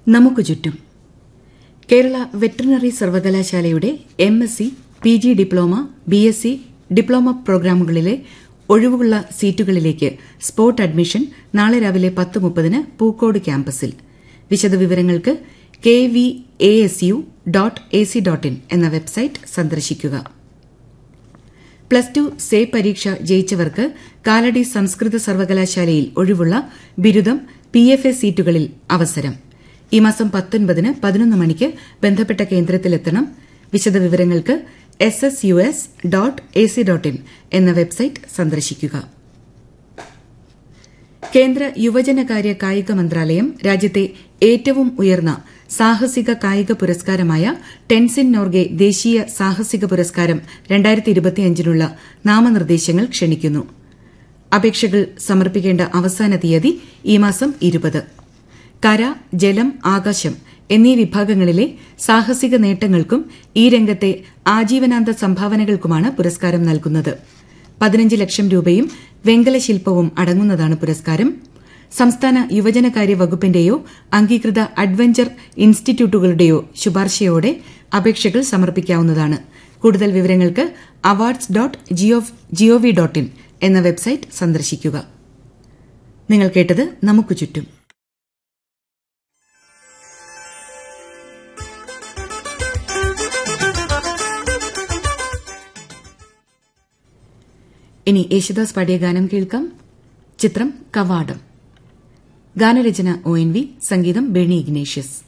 നമുക്ക് ചുറ്റും കേരള വെറ്ററിനറി സർവകലാശാലയുടെ M S C P G diploma B S C diploma പ്രോഗ്രാമുകളിലെ ഒഴിവുള്ള സീറ്റുകളിലേക്ക് സ്പോട്ട് അഡ്മിഷൻ നാളെ രാവിലെ പത്ത് മുപ്പതിന് പൂക്കോട് ക്യാമ്പസിൽ വിശദവിവരങ്ങൾക്ക് K V A S U dot A C dot in എന്ന വെബ്സൈറ്റ് സന്ദർശിക്കുക പ്ലസ് ടു സേ പരീക്ഷ ജയിച്ചവർക്ക് കാലടി സംസ്കൃത സർവകലാശാലയിൽ ഒഴിവുള്ള ബിരുദം പി എഫ് എ സീറ്റുകളിൽ അവസരം ഈ മാസം പത്തൊൻപതിന് പതിനൊന്ന് മണിക്ക് ബന്ധപ്പെട്ട കേന്ദ്രത്തിലെത്തണം വിശദവിവരങ്ങൾക്ക് S S U S dot A C dot in എന്ന വെബ്സൈറ്റ് സന്ദർശിക്കുക കേന്ദ്ര യുവജനകാര്യ കായിക മന്ത്രാലയം രാജ്യത്തെ ഏറ്റവും ഉയർന്ന സാഹസിക കായിക പുരസ്കാരമായ ടെൻസിൻ നോർഗെ ദേശീയ സാഹസിക പുരസ്കാരം നുള്ള നാമനിർദ്ദേശങ്ങൾ ക്ഷണിക്കുന്നു അപേക്ഷകൾ സമർപ്പിക്കേണ്ട അവസാന തീയതി ഈ മാസം ഇരുപത് കര ജലം ആകാശം എന്നീ വിഭാഗങ്ങളിലെ സാഹസിക നേട്ടങ്ങൾക്കും ഈ രംഗത്തെ ആജീവനാന്ത സംഭാവനകൾക്കുമാണ് പുരസ്കാരം നൽകുന്നത് പതിനഞ്ച് ലക്ഷം രൂപയും വെങ്കല ശില്പവും അടങ്ങുന്നതാണ് പുരസ്കാരം സംസ്ഥാന യുവജനകാര്യ വകുപ്പിന്റെയോ അംഗീകൃത അഡ്വഞ്ചർ ഇൻസ്റ്റിറ്റ്യൂട്ടുകളുടെയോ ശുപാർശയോടെ അപേക്ഷകൾ സമർപ്പിക്കാവുന്നതാണ് കൂടുതൽ വിവരങ്ങൾക്ക് awards dot G O V dot in എന്ന വെബ്സൈറ്റ് സന്ദർശിക്കുക നിങ്ങൾ കേട്ടത് നമുക്ക് ചുറ്റും ഇനി യേശുദാസ് പാടിയ ഗാനം കേൾക്കാം ചിത്രം കവാടം ഗാനരചന ഒ എൻ വി സംഗീതം ബെണി ഇഗ്നേഷ്യസ്